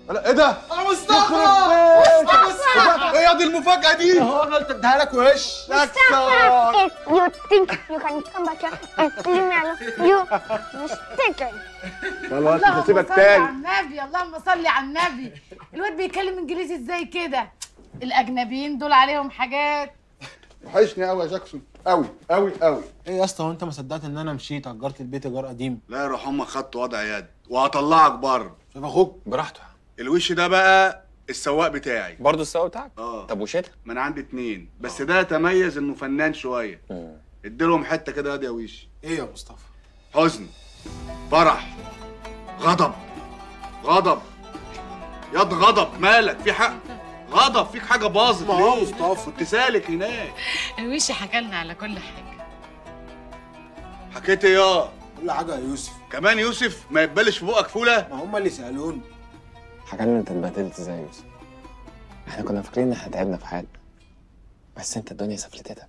لا ايه ده؟ يا مصطفى يخرب بيتك. ايه دي المفاجأة دي؟ اهو انا قلت اديها لك وش If you think you can come back here and leave me alone, you mistaken. خلاص مش اللهم هسيبك صل على تاني النبي اللهم صل على النبي الواد بيتكلم انجليزي ازاي كده الاجنبيين دول عليهم حاجات وحشني قوي يا جاكسون قوي قوي قوي ايه يا اسطى وانت ما صدقت ان انا مشيت اجرت البيت ايجار قديم لا يروح امك خدت وضع يد وهطلعك بره شايف اخوك براحته الوش ده بقى السواق بتاعي برضه السواق بتاعك اه طب وشتا ما انا عندي اتنين بس ده يتميز انه فنان شويه اديلهم حته كده يا وش ايه يا مصطفى حزن فرح غضب غضب ياض غضب مالك في حق غضب فيك حاجه باظت ما هو ليه مصطفى. كنت سالك هناك الوش حكى لنا على كل حاجه حكيت يا كل حاجه يا يوسف كمان يوسف ما يتبلش في بقك فوله ما هم اللي سالوني حكى لنا انت اتبهدلت ازاي يا يوسف احنا كنا فاكرين ان احنا تعبنا في حياتنا بس انت الدنيا سفلتتك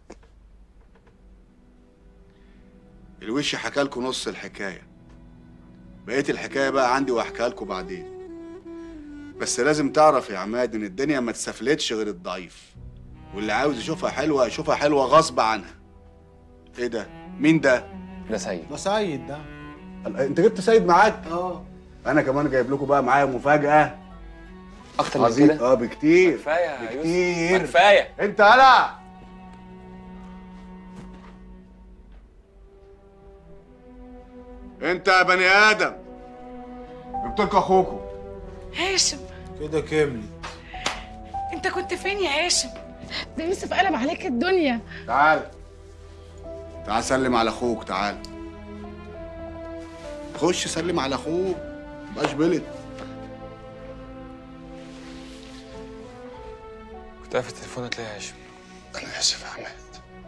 الوش حكى لكم نص الحكايه بقيت الحكايه بقى عندي واحكيها لكم بعدين بس لازم تعرف يا عماد ان الدنيا ما تسفلتش غير الضعيف واللي عاوز يشوفها حلوه يشوفها حلوه غصب عنها ايه ده مين ده ده سيد ده سيد ده انت جبت سيد معاك اه انا كمان جايب لكم بقى معايا مفاجاه اكتر من عظيم كده اه بكتير كفايه يا يوسف بكتير كفايه انت هلا انت يا بني ادم جبت لكم اخوكم هاشم كده كملي انت كنت فين يا هاشم ده يوسف قلب عليك الدنيا تعال تعال سلم على اخوك تعال خش سلم على اخوك مبقاش بلد كنت قافل تليفونك ليه يا هاشم أنا آسف يا عماد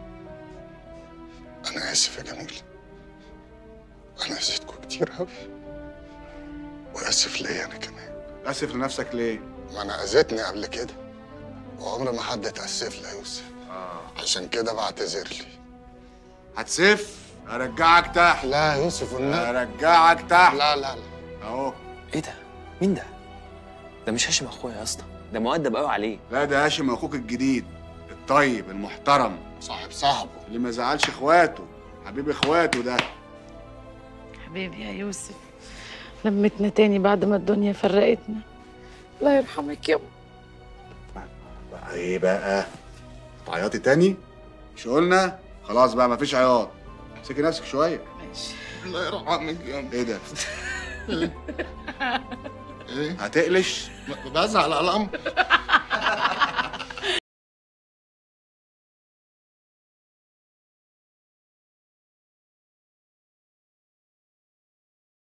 أنا آسف يا جميل أنا أذيتكم كتير أوي وآسف ليا أنا كمان اسف لنفسك ليه ما أنا أذيتني قبل كده وعمر ما حد اتأسف لي يا يوسف عشان كده بعتذر لي هتسف ارجعك تحت لا يا يوسف والنبي ارجعك تحت لا لا لا اهو ايه ده مين ده ده مش هاشم اخويا يا اسطى ده مؤدب قوي عليه لا ده هاشم اخوك الجديد الطيب المحترم صاحب صاحبه اللي ما زعلش اخواته حبيب اخواته ده حبيبي يا يوسف لمتنا تاني بعد ما الدنيا فرقتنا الله يرحمك يابا بقى ايه بقى تعيطي تاني مش قلنا خلاص بقى مفيش عياط امسكي نفسك شويه ماشي الله يرحمك يا ايه ده ايه هتقلش بزعل على الأمر